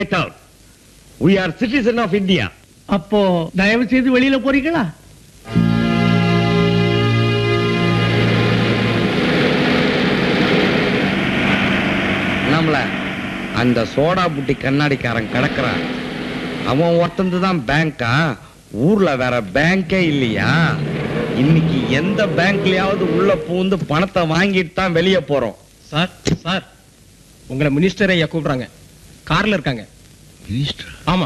Get out. We are citizen of India. அப்போ தயவு செய்து வெளியில போறீங்களா நம்மள அந்த சோடா புட்டி கண்ணாடிக்காரன் கிடக்குறான் அவன் ஒருத்தந்து தான் பேங்கா ஊர்ல வேற பேங்கே இல்லையா இன்னைக்கு எந்த பேங்க்லயாவது உள்ள பூந்து பணத்தை வாங்கிட்டு தான் வெளியே போறோம் சார் சார் உங்களை மினிஸ்டர் ஐயா கூப்பிடுறாங்க கார்ல இருக்காங்க மினிஸ்டர் ஆமா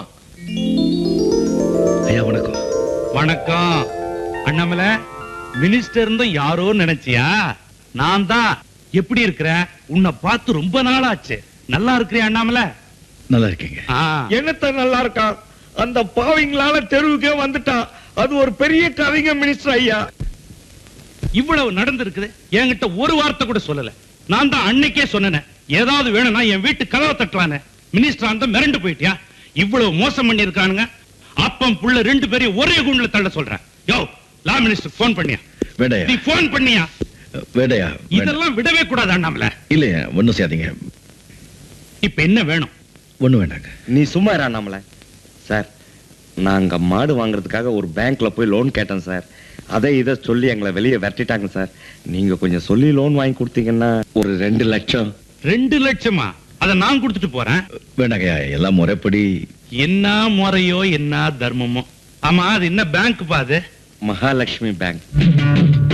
ஐயா வணக்கம் வணக்கம் அண்ணாமலை மினிஸ்டர் இருந்தும் யாரோ நினைச்சியா நான் தான் எப்படி இருக்கிற உன்னை பார்த்து ரொம்ப நாள் ஆச்சு நல்லா இருக்கிறியா அண்ணாமலை நல்லா இருக்கீங்க ஆ, என்னத்த நல்லா இருக்கான் அந்த பாவிங்களால தெருவுக்கே வந்துட்டான் அது ஒரு பெரிய கவிங்க மினிஸ்டர் ஐயா இவ்வளவு நடந்திருக்குது என்கிட்ட ஒரு வார்த்தை கூட சொல்லல நான் தான் அன்னைக்கே சொன்னேன் ஏதாவது வேணும்னா என் வீட்டு கதவை தட்டுறானே மினிஸ்டர் அந்த மிரண்டு போயிட்டியா இவ்வளவு மோசம் பண்ணி இருக்கானுங்க அப்பம் புள்ள ரெண்டு பேரையும் ஒரே குண்டுல தள்ள சொல்றேன் யோ லா மினிஸ்டர் போன் பண்ணியா வேண்டாயா நீ போன் பண்ணியா வேண்டாயா வேண்டாம். இதெல்லாம் விடவே கூடாது அண்ணாமலை இல்லையா ஒண்ணும் செய்யாதீங்க இப்ப என்ன வேணும் ஒண்ணும் வேண்டாங்க நீ சும்மா இரா நம்மள சார் நாங்க மாடு வாங்குறதுக்காக ஒரு பேங்க்ல போய் லோன் கேட்டேன் சார் அதை இதை சொல்லி எங்களை வெளியே விரட்டிட்டாங்க சார் நீங்க கொஞ்சம் சொல்லி லோன் வாங்கி கொடுத்தீங்கன்னா ஒரு ரெண்டு லட்சம் ரெண்டு லட்சமா அத நான் கொடுத்துட்டு போறேன் வேண்டாங்கய்யா எல்லாம் முறைப்படி என்ன முறையோ என்ன தர்மமோ ஆமா அது என்ன பேங்க் பாது மகாலட்சுமி பேங்க்